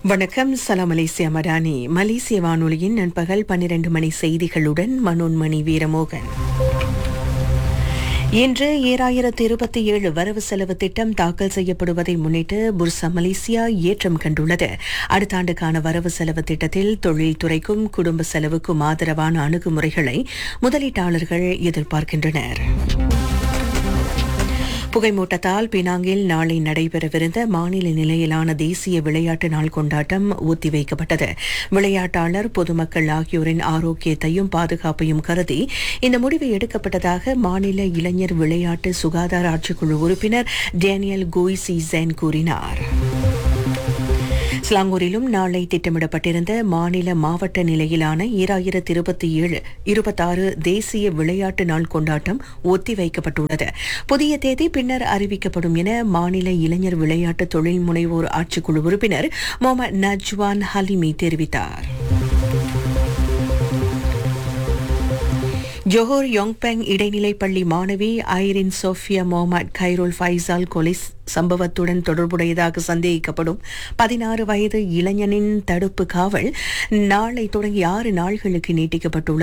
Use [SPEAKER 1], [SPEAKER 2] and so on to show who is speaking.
[SPEAKER 1] வணக்கம் சலாம் மலேசியா மடானி மலேசிய வானொலியின் நண்பகல் பன்னிரண்டு மணி செய்திகளுடன் மனோன்மணி வீரமோகன் இன்று ஏழாயிரத்து இருபத்தி ஏழு வரவு செலவு திட்டம் தாக்கல் செய்யப்படுவதை முன்னிட்டு புர்சா மலேசியா ஏற்றம் கண்டுள்ளது அடுத்த ஆண்டுக்கான வரவு செலவு திட்டத்தில் தொழில்துறைக்கும் குடும்ப செலவுக்கும் ஆதரவான அணுகுமுறைகளை முதலீட்டாளர்கள் எதிர்பார்க்கின்றனர் புகைமூட்டத்தால் பினாங்கில் நாளை நடைபெறவிருந்த மாநில நிலையிலான தேசிய விளையாட்டு நாள் கொண்டாட்டம் ஒத்திவைக்கப்பட்டது விளையாட்டாளர் பொதுமக்கள் ஆகியோரின் ஆரோக்கியத்தையும் பாதுகாப்பையும் கருதி இந்த முடிவு எடுக்கப்பட்டதாக மாநில இளைஞர் விளையாட்டு சுகாதார ஆட்சிக்குழு உறுப்பினர் டேனியல் கோய்சி ஜென் கூறினார் ஸ்லாங்கூரிலும் நாளை திட்டமிடப்பட்டிருந்த மாநில மாவட்ட நிலையிலான ஈராயிரத்து இருபத்தி ஏழு இருபத்தாறு தேசிய விளையாட்டு நாள் கொண்டாட்டம் ஒத்திவைக்கப்பட்டுள்ளது புதிய தேதி பின்னர் அறிவிக்கப்படும் என மாநில இளைஞர் விளையாட்டு தொழில் முனைவோர் ஆட்சிக்குழு உறுப்பினர் முகமது நஜ்வான் ஹலிமி தெரிவித்தார் ஜோஹர் யோங்பெங் இடைநிலைப் பள்ளி மாணவி Irene Sofia Mohamad Khairol Faisal கொலை சம்பவத்துடன் தொடர்புடையதாக சந்தேகிக்கப்படும் பதினாறு வயது இளைஞனின் தடுப்பு காவல் நாளை தொடங்கி ஆறு நாள்களுக்கு நீட்டிக்கப்பட்டுள்ளது